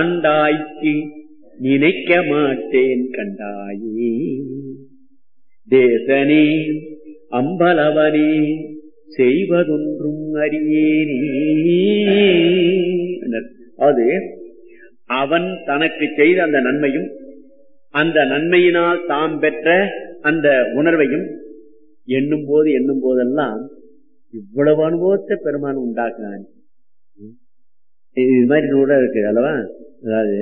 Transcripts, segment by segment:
ஆண்டாய்க்கு நினைக்க மாட்டேன் கண்டாயே தேசனே அம்பலவனே செய்வதொன்றும் அறியேனே அது அவன் தனக்கு செய்த அந்த நன்மையும் அந்த நன்மையினால் தாம் பெற்ற அந்த உணர்வையும் எண்ணும் போது எண்ணும் போதெல்லாம் இவ்வளவு அனுபவத்தை பெருமான் உண்டாக்குனான் இது மாதிரி கூட இருக்கு அல்லவா அதாவது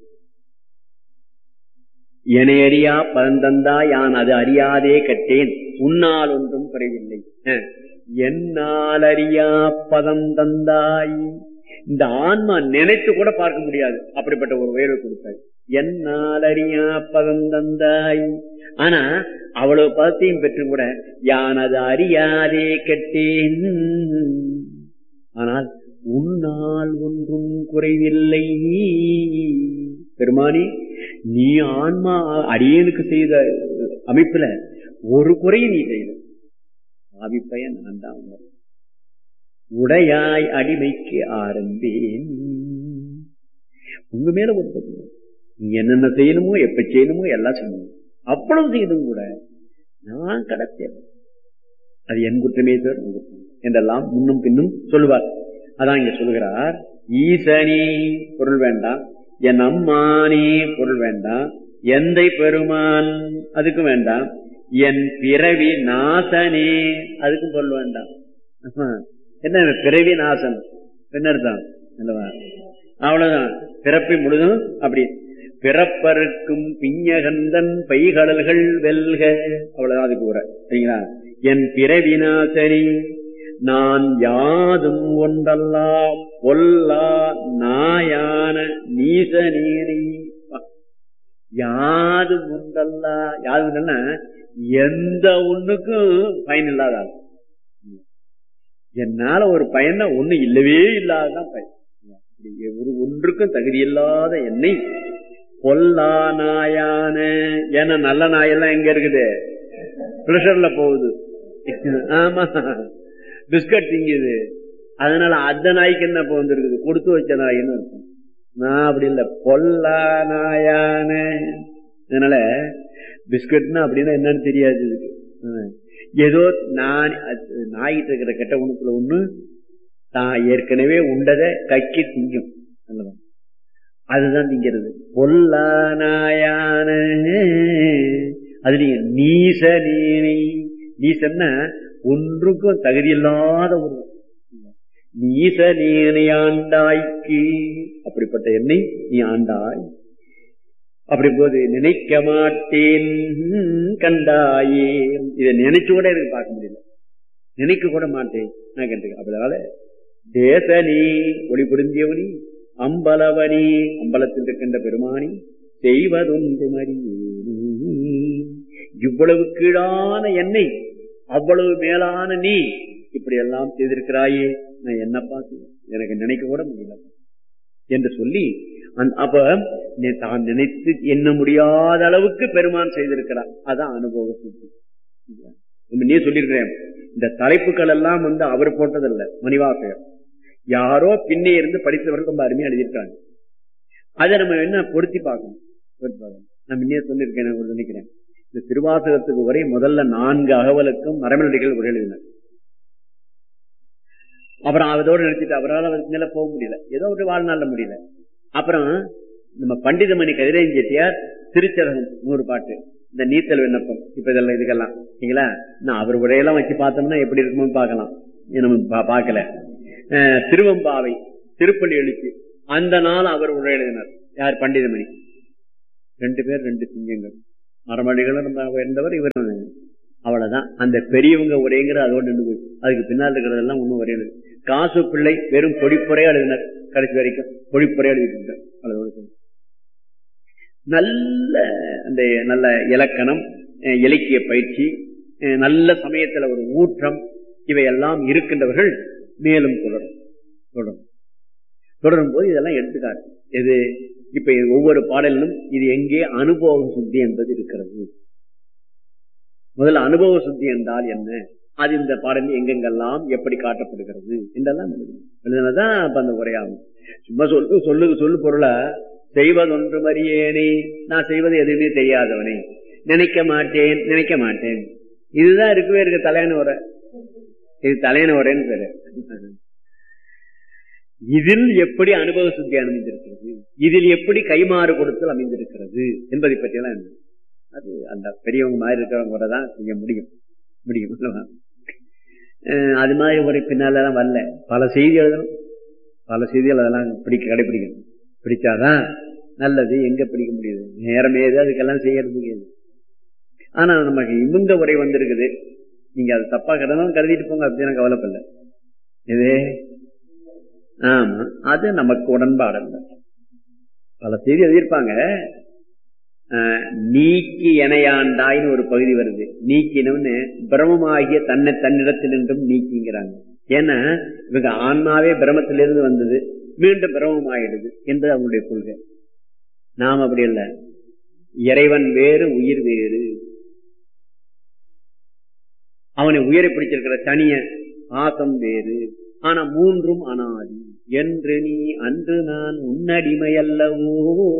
என்னை அறியா பரந்தந்தா யான் அது அறியாதே கட்டேன் உன்னால் ஒன்றும் குறைவில்லை என்னால் அறியா பதம் தந்தாய் இந்த ஆன்மா நினைத்து கூட பார்க்க முடியாது அப்படிப்பட்ட ஒரு உயர்வு கொடுத்தாய் என்னால் அறியா பதம் தந்தாய் ஆனா அவ்வளவு பதத்தையும் பெற்றும் கூட யான் அது அறியாதே கட்டேன் ஆனால் உன்னால் ஒன்றும் குறைவில்லை பெருமானி நீ ஆன்மா அடியனுக்கு செய்த அமைப்புல ஒரு குறையும் நீ செய்த ஆவிப்பய நான் தான் உடையாய் அடிமைக்கு ஆரம்பேன் உங்க மேல ஒரு நீ என்னென்ன செய்யணுமோ எப்ப செய்யணுமோ எல்லாம் செய்யணும் அவ்வளவு செய்யணும் கூட நான் கடத்தேன் அது என் குற்றமே சார் என்றெல்லாம் முன்னும் பின்னும் சொல்லுவார் அதான் இங்க சொல்லுகிறார் ஈசனே பொருள் வேண்டாம் என் அம்மானே பொருள் வேண்டாம் எந்தை பெருமான் அதுக்கும் வேண்டாம் என் பிறவி நாசனே அதுக்கும் பொருள் வேண்டாம் என்ன பிறவி நாசன் என்னர்தான் அல்லவா அவ்வளவுதான் பிறப்பை முழுதும் அப்படி பிறப்பருக்கும் பிஞ்சகந்தன் பைகடல்கள் வெல்க அவ்வளவுதான் அதுக்கு கூற சரிங்களா என் பிறவி நாசனி நான் யாதும் ஒன்றல்லாம் பொல்லா நாயான நீசனேனை யாது ஒன்றல்லா யாது எந்த ஒண்ணுக்கும் பயன் இல்லாத என்னால ஒரு பயன ஒண்ணு இல்லவே இல்லாததான் பயன் ஒரு ஒன்றுக்கும் தகுதி இல்லாத என்னை பொல்லா நாயான ஏன்னா நல்ல நாயெல்லாம் எங்க இருக்குது பிளஷர்ல போகுது ஆமா பிஸ்கட் திங்குது அதனால அந்த நாய்க்கு என்ன இப்போ வந்துருக்குது கொடுத்து வச்ச நாயின்னு இருக்கும் நான் அப்படி இல்லை பொல்லா நாயான அதனால பிஸ்கட்னா அப்படின்னா என்னன்னு தெரியாது இதுக்கு ஏதோ நான் நாய்கிட்ட இருக்கிற கெட்ட உணத்துல ஒண்ணு தான் ஏற்கனவே உண்டதை கக்கி திங்கும் நல்லதான் அதுதான் திங்கிறது பொல்லா நாயான அது நீங்க நீச நீனை நீசன்னா ஒன்றுக்கும் தகுதி இல்லாத ஒரு நீச நீனை ஆண்டாய்க்கு அப்படிப்பட்ட என்னை நீ ஆண்டாய் அப்படி போது நினைக்க மாட்டேன் கண்டாயே இதை நினைச்சு கூட எனக்கு பார்க்க முடியல நினைக்க கூட மாட்டேன் நான் கண்டு அதனால தேசனி ஒளி புரிந்தியவனி அம்பலவனி அம்பலத்தில் இருக்கின்ற பெருமானி செய்வதொன்று இவ்வளவு கீழான என்னை அவ்வளவு மேலான நீ இப்படி எல்லாம் செய்திருக்கிறாயே நான் என்ன பார்த்து எனக்கு நினைக்க கூட முடியல என்று சொல்லி அப்ப தான் நினைத்து எண்ண முடியாத அளவுக்கு பெருமான் செய்திருக்கிறார் அதான் அனுபவ சுத்தி நீ சொல்லியிருக்கிறேன் இந்த தலைப்புகள் எல்லாம் வந்து அவர் போட்டதில்ல மணிவாசகர் யாரோ பின்னே இருந்து படித்தவர்கள் ரொம்ப அருமையா எழுதியிருக்காங்க அதை நம்ம என்ன பொருத்தி பார்க்கணும் நான் முன்னே சொல்லியிருக்கேன் நான் நினைக்கிறேன் இந்த திருவாசகத்துக்கு ஒரே முதல்ல நான்கு அகவலுக்கும் மரமனடிகள் உரை எழுதினார் அப்புறம் அதோடு நிறுத்திட்டு அவரால் அதுக்கு மேல போக முடியல ஏதோ ஒரு வாழ்நாள்ல முடியல அப்புறம் நம்ம பண்டிதமணி கதிரேன் செட்டியார் திருச்சரகம் நூறு பாட்டு இந்த நீத்தல் விண்ணப்பம் இப்ப இதெல்லாம் இதுக்கெல்லாம் சரிங்களா நான் அவர் உரையெல்லாம் வச்சு பார்த்தோம்னா எப்படி இருக்குமோன்னு பார்க்கலாம் நம்ம பார்க்கல திருவம்பாவை திருப்பள்ளி எழுச்சி அந்த நாள் அவர் உரை எழுதினார் யார் பண்டிதமணி ரெண்டு பேர் ரெண்டு சிங்கங்கள் மரமணிகளும் நம்ம உயர்ந்தவர் இவர் அவ்வளவுதான் அந்த பெரியவங்க உரைங்கிற அதோடு நின்று போச்சு அதுக்கு பின்னால் இருக்கிறதெல்லாம் ஒன்றும் உரையாது காசு பிள்ளை வெறும் பொடிப்புறையா எழுதினார் கடைசி வரைக்கும் பொடிப்புறையா எழுதிட்டு அதோடு நல்ல அந்த நல்ல இலக்கணம் இலக்கிய பயிற்சி நல்ல சமயத்துல ஒரு ஊற்றம் இவையெல்லாம் இருக்கின்றவர்கள் மேலும் தொடரும் தொடரும் தொடரும் போது இதெல்லாம் எடுத்துக்காட்டு எது இப்ப ஒவ்வொரு பாடலிலும் இது எங்கே அனுபவ சுத்தி என்பது இருக்கிறது முதல்ல அனுபவ சுத்தி என்றால் என்ன அது இந்த பாடலில் எங்கெங்கெல்லாம் எப்படி காட்டப்படுகிறது என்றெல்லாம் எழுதுனதான் அப்ப அந்த உரையாகும் சும்மா சொல்லு சொல்லு சொல்லு பொருளை செய்வதொன்று மறியேனே நான் செய்வது எதுவுமே தெரியாதவனே நினைக்க மாட்டேன் நினைக்க மாட்டேன் இதுதான் இருக்கவே இருக்கு தலையண உரை இது தலையண உரைன்னு பேரு இதில் எப்படி அனுபவ சுத்தி அமைந்திருக்கிறது இதில் எப்படி கைமாறு கொடுத்தல் அமைந்திருக்கிறது என்பதை பற்றியெல்லாம் என்ன அது அந்த பெரியவங்க மாதிரி இருக்கிறவங்க கூட தான் செய்ய முடியும் முடியும் அல்லவா? அஹ் அது மாதிரி ஒரு பின்னாலதான் வரல பல செய்தி எழுதணும் பல செய்திகள் அதெல்லாம் பிடிக்க கடைபிடிக்கணும் பிடிச்சாதான் நல்லது எங்க பிடிக்க முடியுது நேரம் ஏது அதுக்கெல்லாம் செய்யறது ஏது ஆனா நமக்கு இவங்க உரை வந்திருக்குது நீங்க அது தப்பா கிடந்தாலும் கருதிட்டு போங்க அப்படின்னு கவலைப்படல இது ஆமா அது நமக்கு உடன்பாடு இல்லை பல செய்தி எழுதியிருப்பாங்க அஹ், நீக்கி எனையாண்டாய்னு ஒரு பகுதி வருது நீக்கினவன்னு பிரமமாகிய தன்னை தன்னிடத்தினின்றும் நீக்கிங்கிறாங்க ஏன்னா இவங்க ஆன்மாவே பிரமத்திலிருந்து வந்தது மீண்டும் பிரமமாயிடுது என்பது அவங்களுடைய கொள்கை நாம் அப்படி இல்லை இறைவன் வேறு உயிர் வேறு அவனை உயிரை பிடிச்சிருக்கிற தனிய ஆசம் வேறு ஆனா மூன்றும் அனாதி என்று நீ அன்று நான் உன்னடிமை அல்லவோ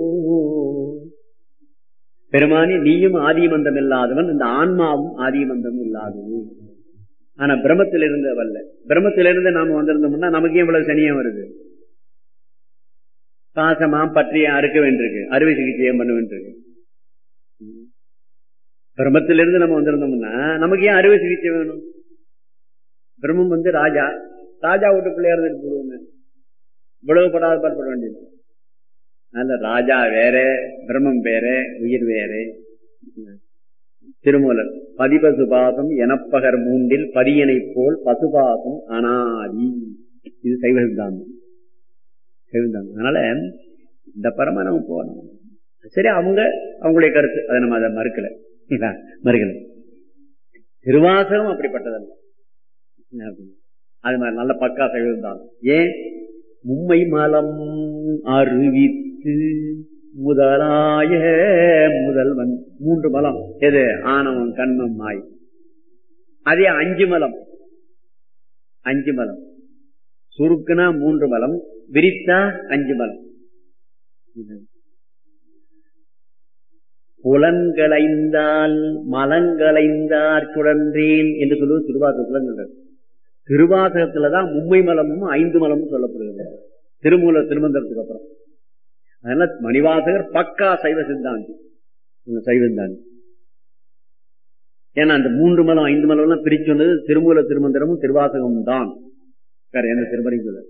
பெருமானி நீயும் ஆதிமந்தம் இல்லாதவன் இந்த ஆன்மாவும் ஆதிமந்தம் இல்லாதது ஆனா பிரம்மத்திலிருந்து வரல பிரம்மத்திலிருந்து நாம வந்திருந்தோம்னா நமக்கு ஏன் இவ்வளவு சனியா வருது பாசமாம் பற்றிய அறுக்க வேண்டியிருக்கு அறுவை சிகிச்சையம் பண்ண வேண்டியிருக்கு பிரம்மத்திலிருந்து நம்ம வந்திருந்தோம்னா நமக்கு ஏன் அறுவை சிகிச்சை வேணும் பிரம்மம் வந்து ராஜா ராஜா விட்டு பிள்ளையா இருந்துட்டு போடுவோங்க இவ்வளவு படாத பாடுபட வேண்டியது அதனால ராஜா வேற பிரம்மம் வேற உயிர் வேற திருமூலர் பதிபசுபாசம் எனப்பகர் மூன்றில் பரியனை போல் பசுபாசம் அனாதி இது சைவ சித்தாந்தம் சைவ சித்தாந்தம் அதனால இந்த பரம நம்ம போகணும் சரி அவங்க அவங்களுடைய கருத்து அதை நம்ம அதை மறுக்கல இல்ல, மறுக்கல திருவாசகம் அப்படிப்பட்டதல்ல என்ன அப்படின்னு? அது மாதிரி நல்ல பக்கா சைவ சித்தாந்தம் ஏன் மும்மை மலம் அறிவித்து முதலாய முதல்வன் மூன்று மலம் எது ஆணவம் கண்மம் மாய் அதே அஞ்சு மலம் அஞ்சு மலம் சுருக்குனா மூன்று மலம் விரித்தா அஞ்சு மலம் புலன்களைந்தால் மலங்களைந்தார் சுழன்றேன் என்று சொல்லுவது திருவாசகத்துல சொல்றது திருவாசகத்துலதான் மும்மை மலமும் ஐந்து மலமும் சொல்லப்படுகிறது திருமூல திருமந்திரத்துக்கு அப்புறம் அதனால மணிவாசகர் பக்கா சைவ சித்தாந்தி இந்த சைவ சித்தாந்தி ஏன்னா அந்த மூன்று மலம் ஐந்து மலம் எல்லாம் பிரிச்சு சொன்னது திருமூல திருமந்திரமும் திருவாசகமும் தான் வேற எந்த திருமறையும் சொல்ல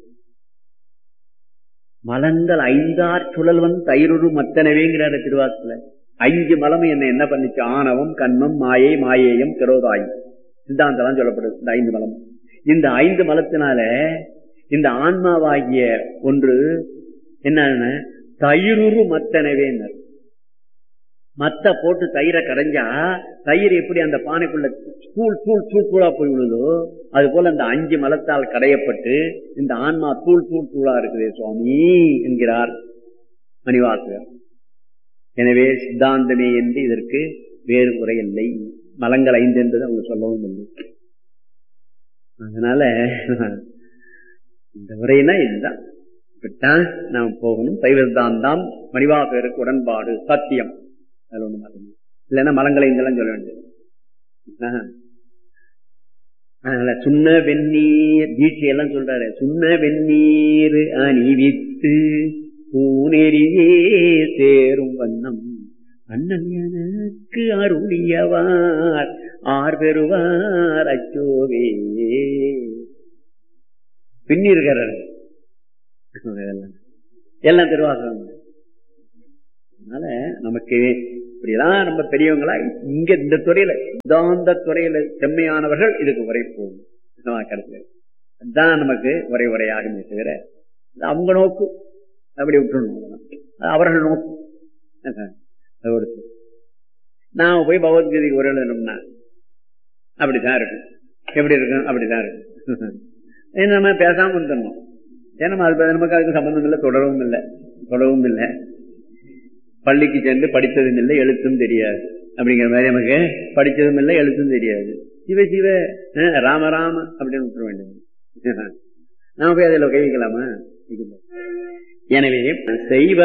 மலங்கள் ஐந்தார் சுழல்வன் தயிரொரு மத்தனவேங்கிறாரு திருவாசத்துல அஞ்சு மலம் என்ன என்ன பண்ணிச்சு ஆணவம் கண்மம் மாயை மாயேயம் திரோதாயி சித்தாந்தம் சொல்லப்படுது இந்த ஐந்து மலம் இந்த ஐந்து மலத்தினால இந்த ஆன்மாவாகிய ஒன்று என்ன தயிருரு மத்தனவே மத்த போட்டு தயிரை கடைஞ்சா தயிர் எப்படி அந்த பானைக்குள்ள தூள் தூள் தூள் தூளா போய் விழுதோ அது போல அந்த அஞ்சு மலத்தால் கடையப்பட்டு இந்த ஆன்மா தூள் தூள் தூளா இருக்குதே சுவாமி என்கிறார் மணிவாசகர் எனவே சித்தாந்தமே என்று இதற்கு வேறு முறை இல்லை மலங்கள் ஐந்து என்பது அவங்க சொல்லவும் இல்லை அதனால இந்த முறைனா இதுதான் இப்படித்தான் நாம் போகணும் சைவசித்தாந்தம் மணிவாசகருக்கு உடன்பாடு சத்தியம் அதுல ஒண்ணு மாற்றம் இல்லை. இல்லைன்னா மலங்களை இதெல்லாம் சொல்ல வேண்டியது ஆஹ். அதனால சுண்ண வெந்நீர் தீட்சையெல்லாம் சொல்றாரு சுண்ண வெந்நீர் அணிவித்து பூனெறியே சேரும் வண்ணம் அண்ணன் எனக்கு அருளியவார் ஆர் பெறுவார் அச்சோவே பின்னி இருக்கிறாரு எல்லாம் எல்லாம் திருவாசகம் அதனால நமக்கு இப்படிலாம் நம்ம பெரியவங்களா இங்க இந்த துறையில சித்தாந்த துறையில செம்மையானவர்கள் இதுக்கு உரை போகும் கருத்து அதுதான் நமக்கு உரை உரையாகுமே தவிர அது அவங்க நோக்கு அப்படி விட்டுறணும் அவ்வளவுதான். அது அவர்கள் நோக்கு அது ஒரு நாம போய் பகவத்கீதைக்கு உரை எழுதணும்னா அப்படித்தான் இருக்கும் எப்படி இருக்கும் அப்படித்தான் இருக்கும் ஏன்னா நம்ம பேசாம இருந்துடணும் ஏன்னா நம்ம அது நமக்கு அதுக்கு சம்பந்தம் இல்லை தொடரவும் இல்லை தொடரவும் இல்லை பள்ளிக்கு சென்று படித்ததும் இல்லை எழுத்தும் தெரியாது அப்படிங்கிற மாதிரி நமக்கு படித்ததும் இல்லை எழுத்தும் தெரியாது சிவ சிவ அஹ், ராம ராம அப்படின்னு விட்டுற வேண்டியது நாம போய் அதில் கை வைக்கலாமா வைக்க முடியாது. எனவே செய்வ